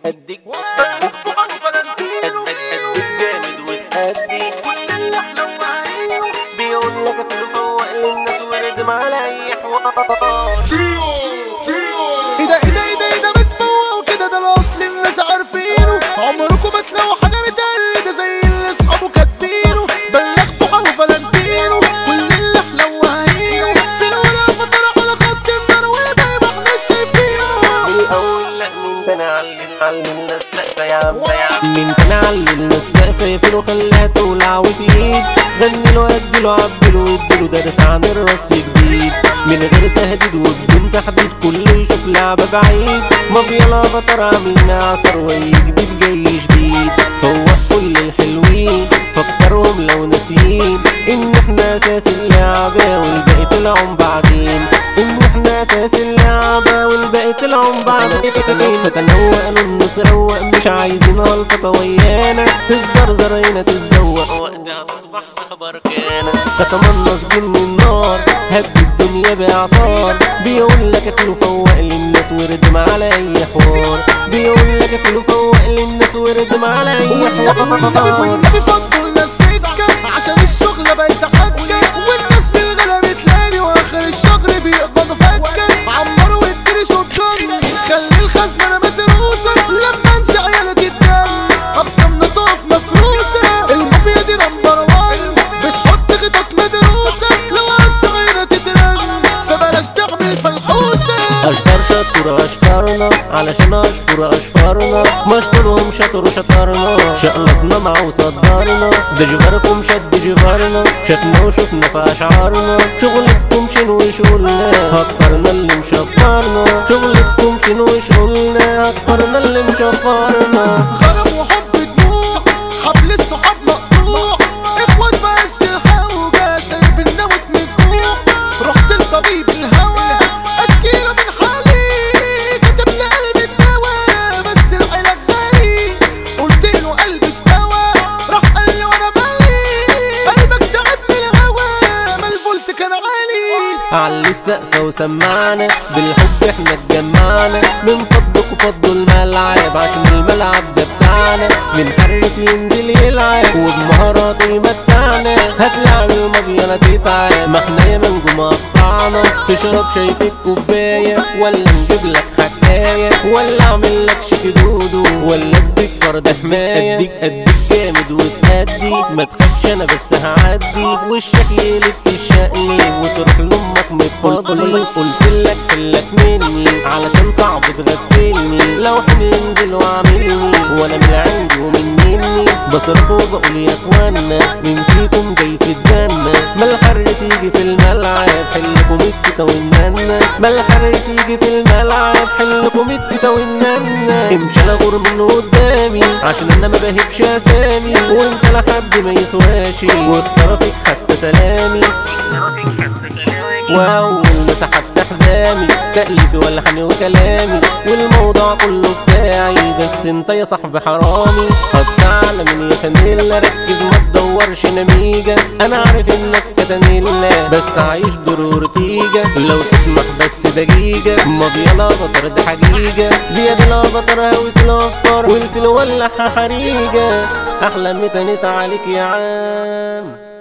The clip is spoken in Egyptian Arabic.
اديك اديك جامد وتأدي بيقول لك فوق للناس وردم على اي حوار ايه ده ايه ده ايه ده ايه ده بتفوق كده ده الاصل الناس عارفينه عمركم ما تلاقوا حاجه بتقل ده زي اللي اصحابه كاتبينه بلغتوا حلو فلانتينو كل اللي احنا وهينه في الاولى فطر على خط النار ويبقى ما احنا شايفينه الاول لا مين تاني علم علم السقف يا عم يا عم مين تاني علم السقف يقفله خلاها تولع وتقيد غني له اديله عبله واديله دارس عن الرص جديد من غير تهديد وبدون تحديد كله يشوف لعبة بعيد مافيا لا بطر عاملين عصر وي جديد جاي جديد فوق كل الحلوين فكرهم لو ناسيين ان احنا اساس اللعبة والباقي طلعهم بعدين ان احنا اساس اللعبة والباقي طلعهم بعدين فتنوق النص روق مش عايزين الفطة ويانا تتزرزر هنا تتزوق وقتها تصبح في خبر كان تتمنص من النار هد الدنيا باعصار بيقول لك اكله فوق للناس وردم على اي حوار بيقول لك اكله فوق للناس وردم على اي والنبي حوار والنبي فضوا لنا السكه عشان الشغل بقت حكه والناس بالغلا بتلاقي واخر الشهر بيقبض فكه عمر واديني شوطان خلي الخزنه انا متروسه لما انسى عيالي تتدم اقسامنا تقف مفروسه المافيا دي نمبر وان بتحط خطط مدروسه لو انسى عينها تترن فبلاش تعمل فلحوسه اشطر شطور اشطرنا علشان اشكر اشفرنا مشطورهم شطر شطرنا شقلطنا مع وصدرنا ده جغاركم شد جغارنا شفنا وشفنا في اشعارنا شغلتكم شنو شغلنا هكرنا اللي مشفرنا شغلتكم شنو شغلنا هكرنا اللي مشفرنا غرام وحب دموع حبل الصحاب مقطوع اخوات بس الحوجة سايب النوت من الجوع رحت لطبيب الهوى اشكي له من حالي كتب لي قلب الدواء بس العلاج غالي قلت له قلبي استوى راح قال لي وانا بالي قلبك تعب من الهوى ما الفولت كان عالي علي السقف وسمعنا بالحب احنا اتجمعنا من فضك وفضوا الملعب عشان الملعب ده بتاعنا من حرف ينزل يلعب وبمهارات يمتعنا هتلعب الماضي انا تتعب ما احنا يا منجم قطعنا تشرب شاي في الكوباية ولا نجيب لك حكاية ولا اعمل لك شيك دودو ولا اديك فرد حماية اديك اديك جامد وتأدي ما تخافش انا بس هعدي وشك يقلب تشقلب وتروح لامك متفضلي قلت لك قلك مني علشان صعب تغفلني لو حمل انزل واعملني وانا من عندي ومن مني بصرف وبقول يا اخوانا مين فيكم جاي في الجنة ما الحر تيجي في الملعب حلكم التتا والننة ما الحر تيجي في الملعب حلكم التتا والننة امشي انا غور من قدامي عشان انا ما بهبش اسامي وانت لحد ما يسواشي واخسر فيك حتى سلامي واول ما سحبت حزامي تأليفي ولحني وكلامي والموضوع كله بتاعي بس انت يا صاحبي حرامي هتزعل من يا فانيلا ركز ما تدورش نميجة انا عارف انك كتانيلا بس عايش دور اورتيجا لو تسمح بس دقيقة ماضية لا بطر ده حقيقة زياد لا بطر هوس الافكار والفيل ولع حريقة احلى متنس عليك يا عام